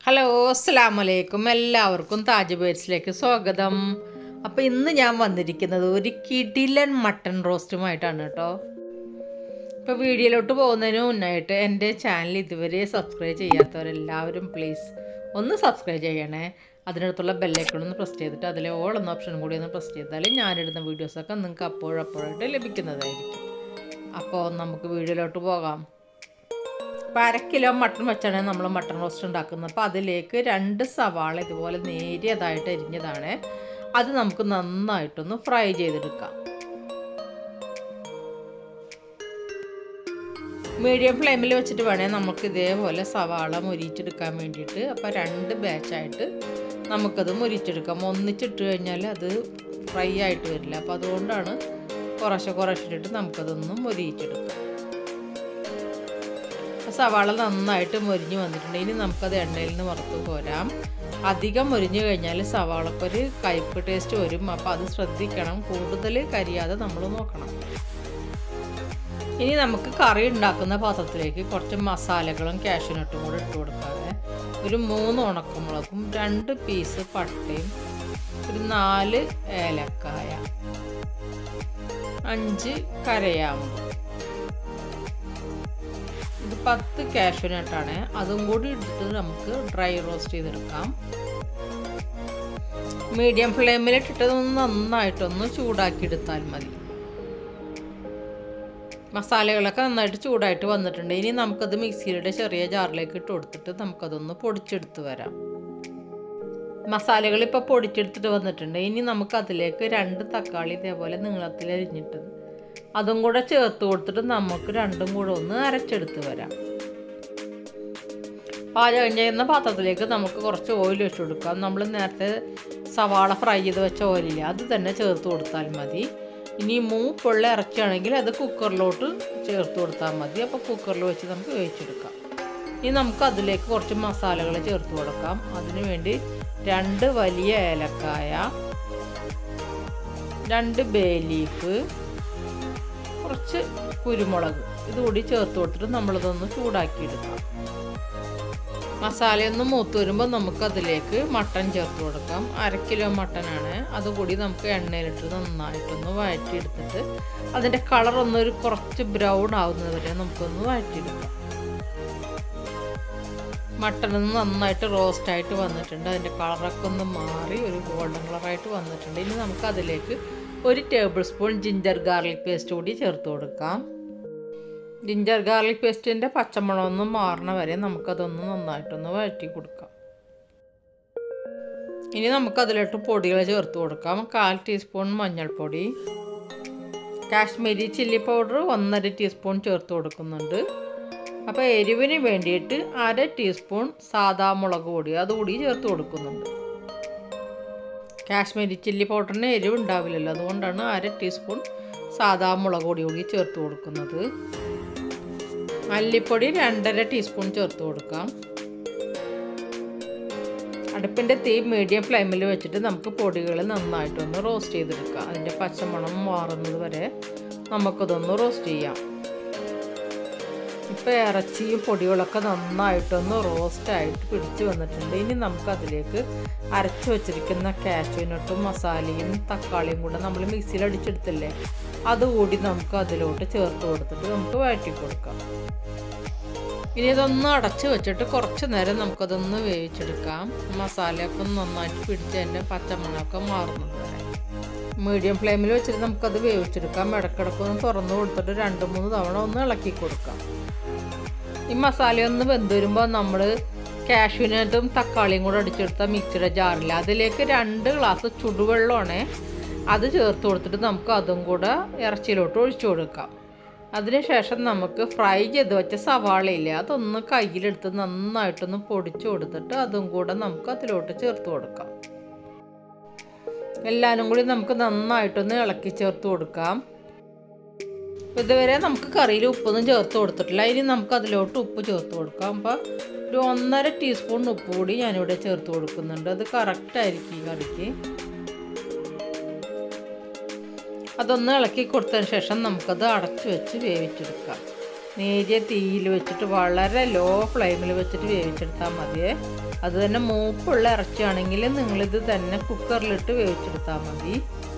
hello അസ്സാം വലൈക്കും എല്ലാവർക്കും താജ് ബേറ്റ്സിലേക്ക് സ്വാഗതം അപ്പോൾ ഇന്ന് ഞാൻ വന്നിരിക്കുന്നത് ഒരു കിടിലൻ മട്ടൺ റോസ്റ്റുമായിട്ടാണ് കേട്ടോ ഇപ്പോൾ വീഡിയോയിലോട്ട് പോകുന്നതിന് മുന്നായിട്ട് എൻ്റെ ചാനൽ ഇതുവരെ സബ്സ്ക്രൈബ് ചെയ്യാത്തവരെല്ലാവരും പ്ലീസ് ഒന്ന് സബ്സ്ക്രൈബ് ചെയ്യണേ അതിനടുത്തുള്ള ബെല്ലൈക്കൺ ഒന്ന് പ്രസ് ചെയ്തിട്ട് അതിലെ ഓൾ എന്ന ഓപ്ഷൻ കൂടി ഒന്ന് പ്രസ് ചെയ്താൽ ഞാനിടുന്ന വീഡിയോസൊക്കെ നിങ്ങൾക്ക് അപ്പോഴപ്പോഴായിട്ട് ലഭിക്കുന്നതായിരിക്കും അപ്പോൾ നമുക്ക് വീഡിയോയിലോട്ട് പോകാം അപ്പോൾ അര കിലോ മട്ടൺ വെച്ചാണ് നമ്മൾ മട്ടൺ റോസ്റ്റ് ഉണ്ടാക്കുന്നത് അപ്പോൾ അതിലേക്ക് രണ്ട് സവാള ഇതുപോലെ നേരിയതായിട്ട് അരിഞ്ഞതാണ് അത് നമുക്ക് നന്നായിട്ടൊന്ന് ഫ്രൈ ചെയ്തെടുക്കാം മീഡിയം ഫ്ലെയിമിൽ വെച്ചിട്ട് വേണേൽ നമുക്ക് ഇതേപോലെ സവാള മുരിച്ചെടുക്കാൻ വേണ്ടിയിട്ട് അപ്പോൾ രണ്ട് ബാച്ചായിട്ട് നമുക്കത് മുരിച്ചെടുക്കാം ഒന്നിച്ചിട്ട് കഴിഞ്ഞാൽ അത് ഫ്രൈ ആയിട്ട് വരില്ല അപ്പോൾ അതുകൊണ്ടാണ് കുറേശ്ശെ കുറേശ്ശെ ഇട്ടിട്ട് നമുക്കതൊന്ന് മുരിച്ചെടുക്കാം സവാള നന്നായിട്ട് മൊരിഞ്ഞ് വന്നിട്ടുണ്ട് ഇനി നമുക്കത് എണ്ണയിൽ നിന്ന് വറുത്ത് പോരാം അധികം മൊരിഞ്ഞ് കഴിഞ്ഞാൽ സവാളക്കൊരു കയ്പ്പ് ടേസ്റ്റ് വരും അപ്പോൾ അത് ശ്രദ്ധിക്കണം കൂടുതൽ കരിയാതെ നമ്മൾ നോക്കണം ഇനി നമുക്ക് കറി ഉണ്ടാക്കുന്ന പാത്രത്തിലേക്ക് കുറച്ച് മസാലകളും കാഷ്യൂനട്ടും കൂടെ ഇട്ട് കൊടുക്കാതെ ഒരു മൂന്ന് ഉണക്കമുളകും രണ്ട് പീസ് പട്ടയും ഒരു നാല് ഏലക്കായ അഞ്ച് കരയാമ്പ് ഇത് പത്ത് കാഷ്യൂനട്ടാണ് അതും കൂടി എടുത്തിട്ട് നമുക്ക് ഡ്രൈ റോസ്റ്റ് ചെയ്തെടുക്കാം മീഡിയം ഫ്ലെയിമിലിട്ടിട്ട് നന്നായിട്ടൊന്ന് ചൂടാക്കി എടുത്താൽ മതി മസാലകളൊക്കെ നന്നായിട്ട് ചൂടായിട്ട് വന്നിട്ടുണ്ട് ഇനി നമുക്കത് മിക്സിയുടെ ചെറിയ ജാറിലേക്ക് ഇട്ട് കൊടുത്തിട്ട് നമുക്കതൊന്ന് പൊടിച്ചെടുത്ത് വരാം മസാലകൾ ഇപ്പോൾ പൊടിച്ചെടുത്തിട്ട് വന്നിട്ടുണ്ട് ഇനി നമുക്ക് അതിലേക്ക് രണ്ട് തക്കാളി ഇതേപോലെ നീളത്തിൽ അരിഞ്ഞിട്ടത് അതും കൂടെ ചേർത്ത് കൊടുത്തിട്ട് നമുക്ക് രണ്ടും കൂടെ ഒന്ന് അരച്ചെടുത്ത് വരാം പാചകം ചെയ്യുന്ന പാത്രത്തിലേക്ക് നമുക്ക് കുറച്ച് ഓയിൽ വെച്ച് കൊടുക്കാം നമ്മൾ നേരത്തെ സവാള ഫ്രൈ ചെയ്ത് വെച്ച ഓയിലില്ല അത് തന്നെ ചേർത്ത് കൊടുത്താൽ മതി ഇനി മൂപ്പുള്ള ഇറച്ചിയാണെങ്കിൽ അത് കുക്കറിലോട്ട് ചേർത്ത് കൊടുത്താൽ മതി അപ്പോൾ കുക്കറിൽ വെച്ച് നമുക്ക് വേവിച്ചെടുക്കാം ഇനി നമുക്ക് അതിലേക്ക് കുറച്ച് മസാലകൾ ചേർത്ത് കൊടുക്കാം അതിനു വേണ്ടി രണ്ട് വലിയ ഏലക്കായ രണ്ട് ബേ ലീഫ് കുറച്ച് കുരുമുളക് ഇതുകൂടി ചേർത്ത് കൊടുത്തിട്ട് നമ്മളിതൊന്ന് ചൂടാക്കിയെടുക്കാം മസാലയൊന്ന് മൂത്ത് വരുമ്പോൾ നമുക്കതിലേക്ക് മട്ടൺ ചേർത്ത് കൊടുക്കാം അര കിലോ മട്ടനാണ് അതുകൂടി നമുക്ക് എണ്ണയിലിട്ട് നന്നായിട്ടൊന്ന് വഴറ്റിയെടുത്തിട്ട് അതിൻ്റെ കളറൊന്നൊരു കുറച്ച് ബ്രൗൺ ആവുന്നത് വരെ നമുക്കൊന്ന് വഴറ്റിയെടുക്കാം മട്ടൺ നന്നായിട്ട് റോസ്റ്റായിട്ട് വന്നിട്ടുണ്ട് അതിൻ്റെ കളറൊക്കെ ഒന്ന് മാറി ഒരു ഗോൾഡൻ കളറായിട്ട് വന്നിട്ടുണ്ട് ഇനി നമുക്ക് അതിലേക്ക് ഒരു tablespoon ginger garlic paste കൂടി ചേർത്ത് കൊടുക്കാം ജിഞ്ചർ ഗാർലിക് പേസ്റ്റിൻ്റെ പച്ചമുളകൊന്നും മാറണ വരെ നമുക്കതൊന്ന് നന്നായിട്ടൊന്ന് വഴറ്റി കൊടുക്കാം ഇനി നമുക്കതിലോട്ട് പൊടികൾ ചേർത്ത് കൊടുക്കാം കാൽ ടീസ്പൂൺ മഞ്ഞൾപ്പൊടി കാശ്മീരി ചില്ലി പൗഡർ ഒന്നര ടീസ്പൂൺ ചേർത്ത് കൊടുക്കുന്നുണ്ട് അപ്പോൾ എരിവിന് വേണ്ടിയിട്ട് അര ടീസ്പൂൺ സാദാ മുളക് പൊടി അതുകൂടി ചേർത്ത് കൊടുക്കുന്നുണ്ട് കാശ്മീരി ചില്ലി പൗഡറിന് എരിവ് ഉണ്ടാവില്ലല്ലോ അതുകൊണ്ടാണ് അര ടീസ്പൂൺ സാദാ മുളക് പൊടി കൂടി ചേർത്ത് കൊടുക്കുന്നത് മല്ലിപ്പൊടി രണ്ടര ടീസ്പൂൺ ചേർത്ത് കൊടുക്കാം അടുപ്പിൻ്റെ തീ മീഡിയം ഫ്ലെയിമിൽ വെച്ചിട്ട് നമുക്ക് പൊടികൾ നന്നായിട്ടൊന്ന് റോസ്റ്റ് ചെയ്തെടുക്കാം അതിൻ്റെ പച്ചമണം മാറുന്നത് വരെ നമുക്കതൊന്ന് റോസ്റ്റ് ചെയ്യാം ഇപ്പോൾ ഇറച്ചിയും പൊടികളൊക്കെ നന്നായിട്ടൊന്ന് റോസ്റ്റായിട്ട് പിടിച്ച് വന്നിട്ടുണ്ട് ഇനി നമുക്കതിലേക്ക് അരച്ച് വെച്ചിരിക്കുന്ന കാഷ്യൂനട്ടും മസാലയും തക്കാളിയും കൂടെ നമ്മൾ മിക്സിയിൽ അടിച്ചെടുത്തില്ലേ അതുകൂടി നമുക്ക് അതിലോട്ട് ചേർത്ത് കൊടുത്തിട്ട് നമുക്ക് വഴറ്റി കൊടുക്കാം ഇനി ഇതൊന്ന് അടച്ച് വെച്ചിട്ട് കുറച്ച് നേരം നമുക്കതൊന്ന് വേവിച്ചെടുക്കാം മസാലയൊക്കെ ഒന്ന് നന്നായിട്ട് പിടിച്ച് തന്നെ പച്ചമണമൊക്കെ മാറുന്നത് വരെ മീഡിയം ഫ്ലെയിമിൽ വെച്ചിട്ട് നമുക്കത് വേവിച്ചെടുക്കാം ഇടക്കിടക്കൊന്ന് തുറന്ന് കൊടുത്തിട്ട് രണ്ട് മൂന്ന് തവണ ഒന്ന് ഇളക്കി കൊടുക്കാം ഈ മസാലയൊന്ന് വെന്ത് വരുമ്പോൾ നമ്മൾ കാഷ്യൂനട്ടും തക്കാളിയും കൂടെ അടിച്ചെടുത്ത മിക്സിയുടെ ജാറിൽ അതിലേക്ക് രണ്ട് ഗ്ലാസ് ചുടുവെള്ളമാണ് അത് ചേർത്ത് കൊടുത്തിട്ട് നമുക്ക് അതും കൂടെ ഇറച്ചിയിലോട്ട് ഒഴിച്ചു കൊടുക്കാം അതിനുശേഷം നമുക്ക് ഫ്രൈ ചെയ്ത് വെച്ച സവാളയില്ലേ അതൊന്ന് കയ്യിലെടുത്ത് നന്നായിട്ടൊന്ന് പൊടിച്ചു കൊടുത്തിട്ട് അതും കൂടെ നമുക്ക് അതിലോട്ട് ചേർത്ത് കൊടുക്കാം എല്ലാവരും കൂടി നമുക്ക് നന്നായിട്ടൊന്ന് ഇളക്കി ചേർത്ത് കൊടുക്കാം ഇതുവരെ നമുക്ക് കറിയിൽ ഉപ്പൊന്നും ചേർത്ത് കൊടുത്തിട്ടില്ല ഇനി നമുക്ക് അതിലോട്ട് ഉപ്പ് ചേർത്ത് കൊടുക്കാം അപ്പോൾ ഒരു ഒന്നര ടീസ്പൂൺ ഉപ്പ് കൂടി ഞാനിവിടെ ചേർത്ത് കൊടുക്കുന്നുണ്ട് അത് കറക്റ്റായിരിക്കും ഈ കറിക്ക് അതൊന്ന് ഇളക്കി കൊടുത്തതിന് ശേഷം നമുക്കത് അടച്ചു വെച്ച് വേവിച്ചെടുക്കാം നേരിയ തീയിൽ വെച്ചിട്ട് വളരെ ലോ ഫ്ലെയിമിൽ വെച്ചിട്ട് വേവിച്ചെടുത്താൽ മതിയേ അത് തന്നെ മൂപ്പുള്ള ഇറച്ചിയാണെങ്കിൽ നിങ്ങളിത് തന്നെ കുക്കറിലിട്ട് വേവിച്ചെടുത്താൽ മതി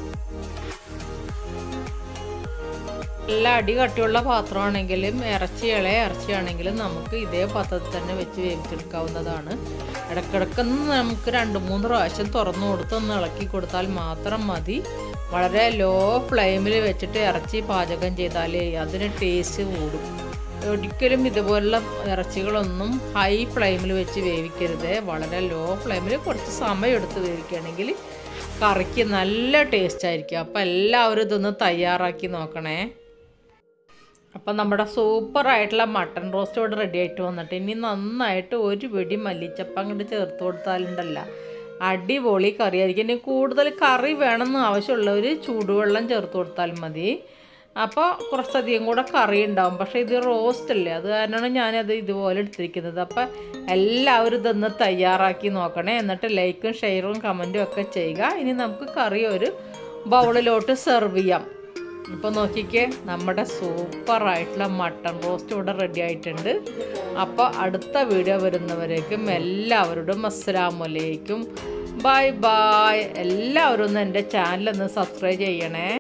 നല്ല അടി കട്ടിയുള്ള പാത്രമാണെങ്കിലും ഇറച്ചി ഇളയ ഇറച്ചിയാണെങ്കിലും നമുക്ക് ഇതേ പാത്രത്തിൽ തന്നെ വെച്ച് വേവിച്ചെടുക്കാവുന്നതാണ് ഇടയ്ക്കിടക്കൊന്ന് നമുക്ക് രണ്ട് മൂന്ന് പ്രാവശ്യം തുറന്നു കൊടുത്ത് ഒന്ന് ഇളക്കി കൊടുത്താൽ മാത്രം മതി വളരെ ലോ ഫ്ലെയിമിൽ വെച്ചിട്ട് ഇറച്ചി പാചകം ചെയ്താലേ അതിന് ടേസ്റ്റ് കൂടും ഒരിക്കലും ഇതുപോലുള്ള ഇറച്ചികളൊന്നും ഹൈ ഫ്ലെയിമിൽ വെച്ച് വേവിക്കരുത് വളരെ ലോ ഫ്ലെയിമിൽ കുറച്ച് സമയം എടുത്ത് വേവിക്കുകയാണെങ്കിൽ കറിക്ക് നല്ല ടേസ്റ്റ് ആയിരിക്കും അപ്പോൾ എല്ലാവരും ഇതൊന്ന് തയ്യാറാക്കി നോക്കണേ അപ്പം നമ്മുടെ സൂപ്പറായിട്ടുള്ള മട്ടൺ റോസ്റ്റ് ഇവിടെ റെഡി ആയിട്ട് വന്നിട്ട് ഇനി നന്നായിട്ട് ഒരു പിടി മല്ലിച്ചപ്പ് അങ്ങോട്ട് ചേർത്ത് കൊടുത്താലുണ്ടല്ല അടിപൊളി കറിയായിരിക്കും ഇനി കൂടുതൽ കറി വേണമെന്ന് ആവശ്യമുള്ളവർ ചൂടുവെള്ളം ചേർത്ത് കൊടുത്താൽ മതി അപ്പോൾ കുറച്ചധികം കൂടെ കറി ഉണ്ടാവും പക്ഷേ ഇത് റോസ്റ്റ് അല്ലേ അത് കാരണമാണ് ഞാനത് ഇതുപോലെ എടുത്തിരിക്കുന്നത് അപ്പോൾ എല്ലാവരും ഇതൊന്ന് തയ്യാറാക്കി നോക്കണേ എന്നിട്ട് ലൈക്കും ഷെയറും കമൻറ്റും ഒക്കെ ചെയ്യുക ഇനി നമുക്ക് കറി ഒരു ബൗളിലോട്ട് സെർവ് ചെയ്യാം ഇപ്പോൾ നോക്കിക്കേ നമ്മുടെ സൂപ്പറായിട്ടുള്ള മട്ടൺ റോസ്റ്റ് ഇവിടെ റെഡി ആയിട്ടുണ്ട് അപ്പോൾ അടുത്ത വീഡിയോ വരുന്നവരേക്കും എല്ലാവരോടും അസ്സലാമലൈക്കും ബൈ ബൈ എല്ലാവരും ഒന്ന് എൻ്റെ ചാനലൊന്ന് സബ്സ്ക്രൈബ് ചെയ്യണേ